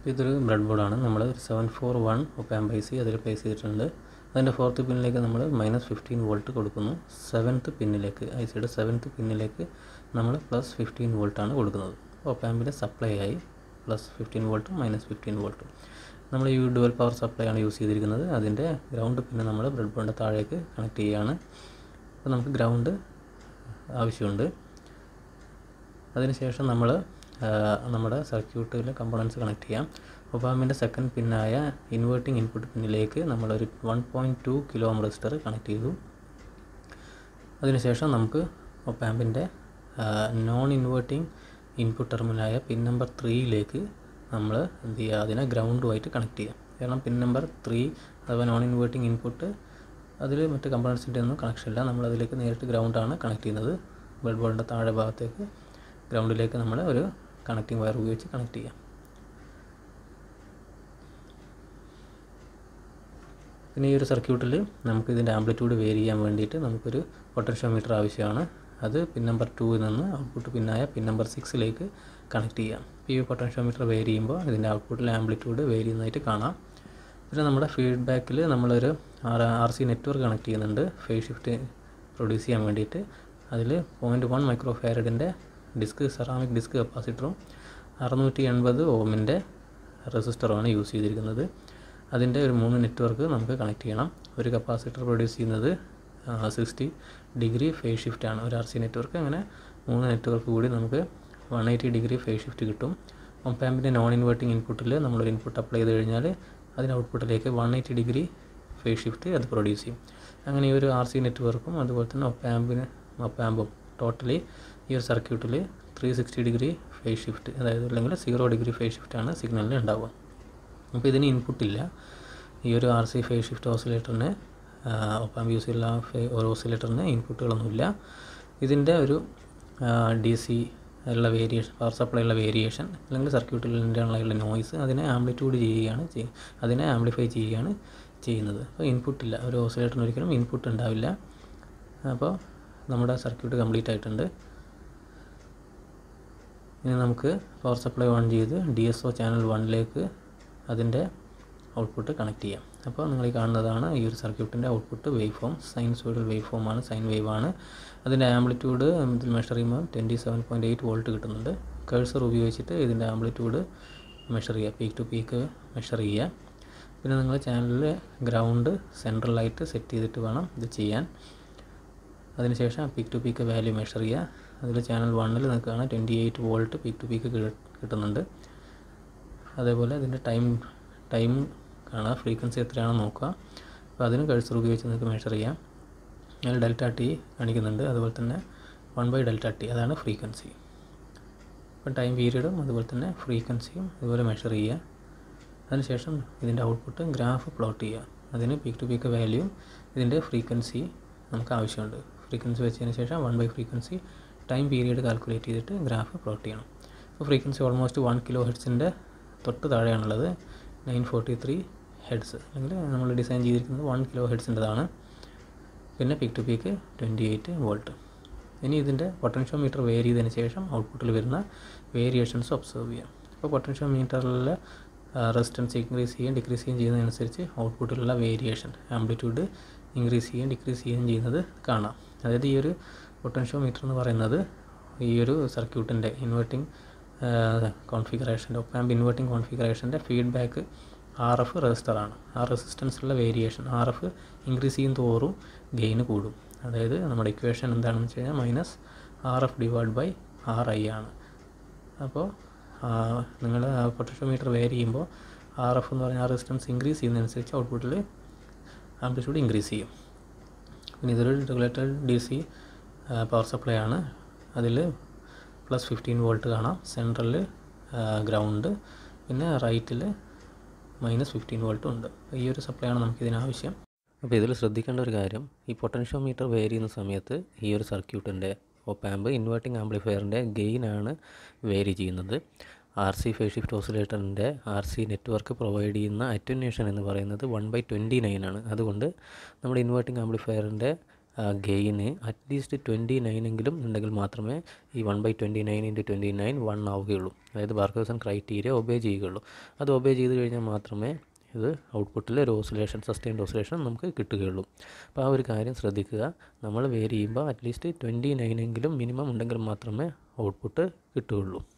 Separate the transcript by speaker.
Speaker 1: ഇതൊരു ബ്രെഡ് ബോർഡാണ് നമ്മൾ seven four one op amp I C അതിൽ പ്ലേസ് ചെയ്തിട്ടുണ്ട് അതിൻ്റെ ഫോർത്ത് പിന്നിലേക്ക് നമ്മൾ മൈനസ് ഫിഫ്റ്റീൻ വോൾട്ട് കൊടുക്കുന്നു സെവൻത്ത് പിന്നിലേക്ക് ഐ സിയുടെ സെവൻത്ത് പിന്നിലേക്ക് നമ്മൾ പ്ലസ് ഫിഫ്റ്റീൻ വോൾട്ടാണ് കൊടുക്കുന്നത് ഒപ്പാമ്പിൻ്റെ സപ്ലൈ ആയി പ്ലസ് ഫിഫ്റ്റീൻ വോൾട്ടും മൈനസ് ഫിഫ്റ്റീൻ വോൾട്ടും നമ്മൾ ഈ ഡുവൽ പവർ സപ്ലൈ ആണ് യൂസ് ചെയ്തിരിക്കുന്നത് അതിൻ്റെ ഗ്രൗണ്ട് പിന്നെ നമ്മൾ ബ്രെഡ് ബോർഡിൻ്റെ താഴേക്ക് കണക്ട് ചെയ്യുകയാണ് അപ്പോൾ നമുക്ക് ഗ്രൗണ്ട് ആവശ്യമുണ്ട് അതിനുശേഷം നമ്മൾ നമ്മുടെ സർക്യൂട്ടിലെ കമ്പോണൻസ് കണക്ട് ചെയ്യാം ഒപ്പാമ്പിൻ്റെ സെക്കൻഡ് പിന്നായ ഇൻവേർട്ടിംഗ് ഇൻപുട്ട് പിന്നിലേക്ക് നമ്മളൊരു one point two kilo ohm resistor connect ചെയ്തു അതിനുശേഷം നമുക്ക് ഒപ്പാമ്പിൻ്റെ നോൺ ഇൻവേർട്ടിംഗ് ഇൻപുട്ട് ടെർമിനലായ പിൻ നമ്പർ ത്രീയിലേക്ക് നമ്മൾ എന്ത് ചെയ്യുക അതിനെ ഗ്രൗണ്ടുമായിട്ട് കണക്ട് ചെയ്യാം കാരണം പിൻ നമ്പർ ത്രീ അഥവാ നോൺ ഇൻവേർട്ടിംഗ് ഇൻപുട്ട് അതിൽ മറ്റ് കമ്പോണൻസിൻ്റെ ഒന്നും കണക്ഷൻ ഇല്ല നമ്മൾ അതിലേക്ക് നേരിട്ട് ഗ്രൗണ്ടാണ് കണക്ട് ചെയ്യുന്നത് ബ്രെഡ് ബോർഡിൻ്റെ താഴെ ഭാഗത്തേക്ക് ഗ്രൗണ്ടിലേക്ക് നമ്മൾ ഒരു കണക്റ്റിംഗ് വയർ ഉപയോഗിച്ച് കണക്ട് ചെയ്യാം പിന്നെ ഈ ഒരു സർക്യൂട്ടിൽ നമുക്ക് ഇതിൻ്റെ ആംപ്ലിറ്റ്യൂഡ് വേരി ചെയ്യാൻ വേണ്ടിയിട്ട് നമുക്കൊരു പൊട്ടൻഷ്യോമീറ്റർ ആവശ്യമാണ് അത് പിൻ നമ്പർ ടൂവിൽ നിന്ന് ഔട്ട്പുട്ട് പിന്നായ പിൻ നമ്പർ സിക്സിലേക്ക് കണക്ട് ചെയ്യാം ഈ പൊട്ടൻഷ്യോമീറ്റർ വേരി ചെയ്യുമ്പോൾ ഇതിൻ്റെ ഔട്ട്പുട്ടിലെ ആംപ്ലിറ്റ്യൂഡ് വേരി ചെയ്യുന്നതായിട്ട് കാണാം പിന്നെ നമ്മുടെ ഫീഡ്ബാക്കിൽ നമ്മളൊരു R R C network connect ചെയ്യുന്നുണ്ട് ഫേസ് ഷിഫ്റ്റ് പ്രൊഡ്യൂസ് ചെയ്യാൻ വേണ്ടിയിട്ട് അതിൽ പോയിൻറ്റ് വൺ മൈക്രോ ഫാരഡിൻ്റെ ഡിസ്ക് സെറാമിക് ഡിസ്ക് കപ്പാസിറ്ററും അറുന്നൂറ്റി എൺപത് ഓമിൻ്റെ റെസിസ്റ്ററുമാണ് യൂസ് ചെയ്തിരിക്കുന്നത് അതിൻ്റെ ഒരു മൂന്ന് നെറ്റ്വർക്ക് നമുക്ക് കണക്ട് ചെയ്യണം ഒരു കപ്പാസിറ്റർ പ്രൊഡ്യൂസ് ചെയ്യുന്നത് സിക്സ്റ്റി ഡിഗ്രി ഫേസ് ഷിഫ്റ്റ് ആണ് ഒരു ആർ സി നെറ്റ്വർക്ക് അങ്ങനെ മൂന്ന് നെറ്റ്വർക്ക് കൂടി നമുക്ക് one eighty degree phase shift കിട്ടും ഒപ്പാമ്പിൻ്റെ നോൺ ഇൻവേർട്ടിംഗ് ഇൻപുട്ടിൽ നമ്മളൊരു ഇൻപുട്ട് അപ്ലൈ ചെയ്ത് കഴിഞ്ഞാൽ അതിന് ഔട്ട്പുട്ടിലേക്ക് one eighty degree phase shift അത് പ്രൊഡ്യൂസ് ചെയ്യും അങ്ങനെ ഈ ഒരു ആർ സി നെറ്റ്വർക്കും അതുപോലെ തന്നെ ഒപ്പാമ്പിന് ഒപ്പാമ്പും ടോട്ടലി ഈ ഒരു സർക്യൂട്ടിൽ three sixty degree phase shift അതായത് അല്ലെങ്കിൽ സീറോ ഡിഗ്രി ഫേസ് ഷിഫ്റ്റാണ് സിഗ്നലിന് ഉണ്ടാവുക അപ്പോൾ ഇതിന് ഇൻപുട്ടില്ല ഈ ഒരു ആർ സി ഫേസ് ഷിഫ്റ്റ് ഓസിലേറ്ററിന് ഒപ്പാമ്പ് യൂസ് ചെയ്യുന്ന ഒരു ഓസിലേറ്ററിന് ഇൻപുട്ടുകളൊന്നുമില്ല ഇതിൻ്റെ ഒരു ഡി സി ഉള്ള വേരിയേഷൻ പവർ സപ്ലൈ ഉള്ള വേരിയേഷൻ അല്ലെങ്കിൽ സർക്യൂട്ടിൻ്റെ ഉള്ള നോയ്സ് അതിനെ ആംപ്ലിറ്റ്യൂഡ് ചെയ്യുകയാണ് ചെയ്യും അതിനെ ആംപ്ലിഫൈ ചെയ്യുകയാണ് ചെയ്യുന്നത് അപ്പോൾ ഇൻപുട്ടില്ല ഒരു ഓസിലേറ്ററിന് ഒരിക്കലും ഇൻപുട്ട് ഉണ്ടാവില്ല അപ്പോൾ നമ്മുടെ സർക്യൂട്ട് കംപ്ലീറ്റ് ആയിട്ടുണ്ട് ഇനി നമുക്ക് പവർ സപ്ലൈ ഓൺ ചെയ്ത് ഡി എസ് ഒ ചാനൽ വണ്ണിലേക്ക് അതിൻ്റെ ഔട്ട്പുട്ട് കണക്ട് ചെയ്യാം അപ്പോൾ നിങ്ങൾ ഈ കാണുന്നതാണ് ഈ ഒരു സർക്യൂട്ടിൻ്റെ output wave form sinusoidal wave ഫോമാണ് സൈൻ വേവ് ആണ് അതിൻ്റെ ആംപ്ലിറ്റ്യൂഡ് ഇതിൽ മെഷർ ചെയ്യുമ്പോൾ twenty seven point eight volt കിട്ടുന്നുണ്ട് കേഴ്സർ ഉപയോഗിച്ചിട്ട് ഇതിൻ്റെ ആംപ്ലിറ്റ്യൂഡ് മെഷർ ചെയ്യുക പീക്ക് ടു പീക്ക് മെഷർ ചെയ്യുക പിന്നെ നിങ്ങൾ ചാനലിൽ ഗ്രൗണ്ട് സെൻട്രലായിട്ട് സെറ്റ് ചെയ്തിട്ട് വേണം ഇത് ചെയ്യാൻ അതിനുശേഷം peak to peak value measure ചെയ്യുക അതിൽ ചാനൽ വണ്ണിൽ നിങ്ങൾക്ക് കാണാം twenty eight volt peak to peak കിട്ടുന്നുണ്ട് അതേപോലെ അതിൻ്റെ ടൈം ടൈം കാണാം ഫ്രീക്വൻസി എത്രയാണെന്ന് നോക്കുക അപ്പോൾ അതിന് കഴ്സർ ഉപയോഗിച്ച് നിങ്ങൾക്ക് മെഷർ ചെയ്യാം അതിൽ ഡെൽറ്റ ടി കാണിക്കുന്നുണ്ട് അതുപോലെ തന്നെ വൺ ബൈ ഡെൽറ്റ ടി അതാണ് ഫ്രീക്വൻസി അപ്പോൾ ടൈം പീരീഡും അതുപോലെ തന്നെ ഫ്രീക്വൻസിയും അതുപോലെ മെഷർ ചെയ്യുക അതിനുശേഷം ഇതിൻ്റെ ഔട്ട്പുട്ട് ഗ്രാഫ് പ്ലോട്ട് ചെയ്യുക അതിന് പീക്ക് ടു പീക്ക് വാല്യൂയും ഇതിൻ്റെ ഫ്രീക്വൻസി നമുക്ക് ആവശ്യമുണ്ട് ഫ്രീക്വൻസി വെച്ചതിന് ശേഷം one by frequency time period calculate ചെയ്തിട്ട് ഗ്രാഫ് പ്ലോട്ട് ചെയ്യണം അപ്പോൾ ഫ്രീക്വൻസി ഓൾമോസ്റ്റ് വൺ കിലോ ഹെഡ്സിൻ്റെ തൊട്ട് താഴെയാണുള്ളത് നയൻ ഫോർട്ടി ത്രീ ഹെഡ്സ് അല്ലെങ്കിൽ നമ്മൾ ഡിസൈൻ ചെയ്തിരിക്കുന്നത് വൺ കിലോ ഹെഡ്സിൻ്റെതാണ് പിന്നെ peak to peak twenty eight volt ഇനി ഇതിൻ്റെ പൊട്ടൻഷ്യോമീറ്റർ വേരി ചെയ്തതിന് ശേഷം ഔട്ട്പുട്ടിൽ വരുന്ന വേരിയേഷൻസ് ഒബ്സർവ് ചെയ്യാം അപ്പോൾ പൊട്ടൻഷ്യോമീറ്ററിൽ റെസിസ്റ്റൻസ് ഇൻക്രീസ് ചെയ്യുകയും ഡിക്രീസ് ചെയ്യുകയും ചെയ്യുന്നതനുസരിച്ച് ഔട്ട്പുട്ടിലുള്ള വേരിയേഷൻ ആംപ്ലിറ്റ്യൂഡ് ഇൻക്രീസ് ചെയ്യുകയും ഡിക്രീസ് ചെയ്യുകയും ചെയ്യുന്നത് കാണാം അതായത് ഈ ഒരു പൊട്ടൻഷ്യോമീറ്റർ എന്ന് പറയുന്നത് ഈ ഒരു സർക്യൂട്ടിൻ്റെ ഇൻവേർട്ടിംഗ് കോൺഫിഗറേഷൻ്റെ ഒപ്പാമ്പ് ഇൻവേർട്ടിംഗ് കോൺഫിഗറേഷൻ്റെ ഫീഡ്ബാക്ക് ആർ എഫ് റെസിസ്റ്ററാണ് ആ റെസിസ്റ്റൻസിലുള്ള വേരിയേഷൻ ആർ എഫ് ഇൻക്രീസ് ചെയ്യും തോറും ഗെയിന് കൂടും അതായത് നമ്മുടെ ഇക്വേഷൻ എന്താണെന്ന് വെച്ച് കഴിഞ്ഞാൽ minus R F divide by R I ആണ് അപ്പോൾ നിങ്ങൾ പൊട്ടൻഷ്യോമീറ്റർ വേരി ചെയ്യുമ്പോൾ ആർ എഫ് എന്ന് പറഞ്ഞാൽ ആ റെസിസ്റ്റൻസ് ഇൻക്രീസ് ചെയ്യുന്നതനുസരിച്ച് ഔട്ട്പുട്ടിൽ ആംപ്ലിറ്റ്യൂഡ് ഇൻക്രീസ് ചെയ്യും പിന്നെ ഇതൊരു regulated D C power supply ആണ് അതിൽ പ്ലസ് ഫിഫ്റ്റീൻ വോൾട്ട് കാണാം സെൻട്രലിൽ ഗ്രൗണ്ട് പിന്നെ റൈറ്റിൽ മൈനസ് ഫിഫ്റ്റീൻ വോൾട്ടും ഉണ്ട് ഈ ഒരു സപ്ലൈ ആണ് നമുക്ക് ഇതിനാവശ്യം അപ്പോൾ ഇതിൽ ശ്രദ്ധിക്കേണ്ട ഒരു കാര്യം ഈ പൊട്ടൻഷ്യോമീറ്റർ വേരി ചെയ്യുന്ന സമയത്ത് ഈ ഒരു സർക്യൂട്ടിൻ്റെ ഒപ്പാമ്പ് ഇൻവേർട്ടിംഗ് ആംപ്ലിഫയറിൻ്റെ ഗെയിനാണ് വേരി ചെയ്യുന്നത് ആർ സി ഫേസ് ഷിഫ്റ്റ് ഓസിലേറ്ററിൻ്റെ ആർ സി നെറ്റ്വർക്ക് പ്രൊവൈഡ് ചെയ്യുന്ന അറ്റുനേഷൻ എന്ന് പറയുന്നത് വൺ ബൈ ട്വൻറ്റി നയൻ ആണ് അതുകൊണ്ട് നമ്മുടെ ഇൻവേർട്ടിംഗ് ആംപ്ലിഫയറിൻ്റെ ഗെയിന് അറ്റ്ലീസ്റ്റ് ട്വൻറ്റി നയനെങ്കിലും ഉണ്ടെങ്കിൽ മാത്രമേ ഈ one by twenty nine into twenty nine one ആവുകയുള്ളൂ അതായത് ബാർക്കേഴ്സൺ ക്രൈറ്റീരിയ ഒബേ ചെയ്യുകയുള്ളൂ അത് ഒബേ ചെയ്ത് കഴിഞ്ഞാൽ മാത്രമേ ഇത് ഔട്ട്പുട്ടിൽ ഒരു ഓസിലേഷൻ സസ്റ്റൈൻഡ് ഓസിലേഷൻ നമുക്ക് കിട്ടുകയുള്ളൂ അപ്പോൾ ആ ഒരു കാര്യം ശ്രദ്ധിക്കുക നമ്മൾ വേരി ചെയ്യുമ്പോൾ അറ്റ്ലീസ്റ്റ് ട്വൻറ്റി നയനെങ്കിലും മിനിമം ഉണ്ടെങ്കിൽ മാത്രമേ ഔട്ട്പുട്ട് കിട്ടുകയുള്ളൂ